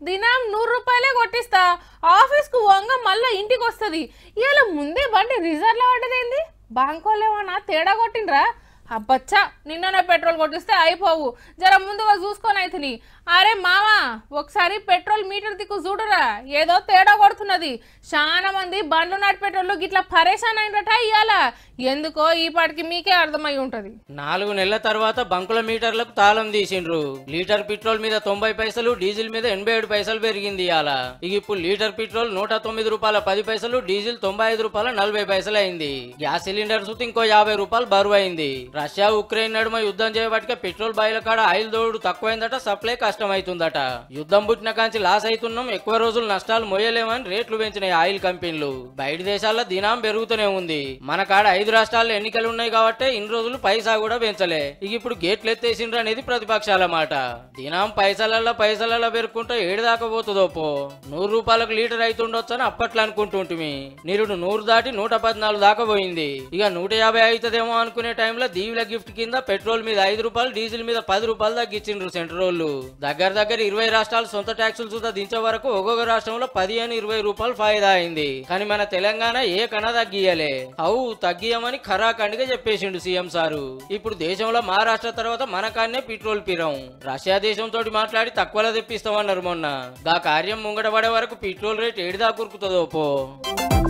దినం నూరు రూపాయలే కొట్టిస్తా ఆఫీస్కు వంగ మళ్ళా ఇంటికి వస్తుంది ఇవాళ ముందే బండి రిజర్వ్లో పడ్డదేంది బాంకోలేమన్నా తేడా కొట్టిండ్రా అబ్బచ్చా నిన్ననే పెట్రోల్ కొట్టిస్తే అయిపోవు జర ముందుగా చూసుకొని అయితని అరే మామా ఒకసారి పెట్రోల్ మీటర్ దిక్కు చూడురా ఏదో తేడా కొడుతున్నది చాలా మంది బండ్లు నడిపేటోళ్ళు గిట్లా పరేషాన్ అయినట ఇవాళ ఎందుకో ఈ పాటికి మీకే అర్థమై ఉంటది నాలుగు నెలల తర్వాత బంకుల మీటర్లకు తాళం తీసిండ్రు లీటర్ పెట్రోల్ మీద తొంభై పైసలు డీజిల్ మీద ఎనభై ఏడు పైసలు పెరిగింది ఇవాళ ఇక ఇప్పుడు లీటర్ పెట్రోల్ నూట తొమ్మిది రూపాయల పది పైసలు డీజిల్ తొంభై ఐదు రూపాయల నలభై పైసలు అయింది గ్యాస్ సిలిండర్ సుతి ఇంకో యాభై రూపాయలు బరువు అయింది రష్యా ఉక్రెయిన్ నడుమ యుద్ధం చేయబట్టిక పెట్రోల్ బాయిల కాడ ఆయిల్ దోడు తక్కువైందట సప్లై కష్టమైతుందట యుద్ధం పుట్టిన కాంచి లాస్ అవుతున్నాం ఎక్కువ రోజులు నష్టాలు మోయలేమని రేట్లు పెంచినాయి ఆయిల్ కంపెనీలు బయట దేశాల్లో దినాం పెరుగుతూనే ఉంది మన కాడ ఐదు రాష్ట్రాల్లో ఎన్నికలు ఉన్నాయి కాబట్టి ఇన్ని రోజులు పైసా కూడా పెంచలే ఇక ఇప్పుడు గేట్లు ఎత్తేసిండ్రు అనేది ప్రతిపక్షాల మాట దినాం పైసలల్లో పైసలల్లో పెరుక్కుంటే ఏడు దాకా పోతుందో పో నూరు రూపాయలకు లీటర్ అవుతుండొచ్చు అని అప్పట్లో అనుకుంటుంటిమి నిరుడు నూరు దాటి నూట పద్నాలుగు దాకా పోయింది ఇక నూట యాభై అవుతుందేమో అనుకునే టైంలో దీవుల గిఫ్ట్ కింద పెట్రోల్ మీద ఐదు రూపాయలు డీజిల్ మీద పది రూపాయలు తగ్గించిండ్రు సెంట్రోళ్ళు దగ్గర దగ్గర ఇరవై రాష్ట్రాలు సొంత ట్యాక్సులు సుధా దించే వరకు ఒక్కొక్క రాష్ట్రంలో పదిహేను ఇరవై రూపాయలు ఫాయిదా అయింది కానీ మన తెలంగాణ ఏ కణ తగ్గియలే అవు తగ్గియమని ఖరాఖండిగా చెప్పేసిండు సీఎం సారు ఇప్పుడు దేశంలో మహారాష్ట్ర తర్వాత మన కాన్నే పెట్రోల్ పిరం రష్యా దేశంతో మాట్లాడి తక్కువలో తెప్పిస్తామన్నారు మొన్న గా కార్యం ముంగట పడే వరకు పెట్రోల్ రేట్ ఏడిదా కురుకుతుందో పో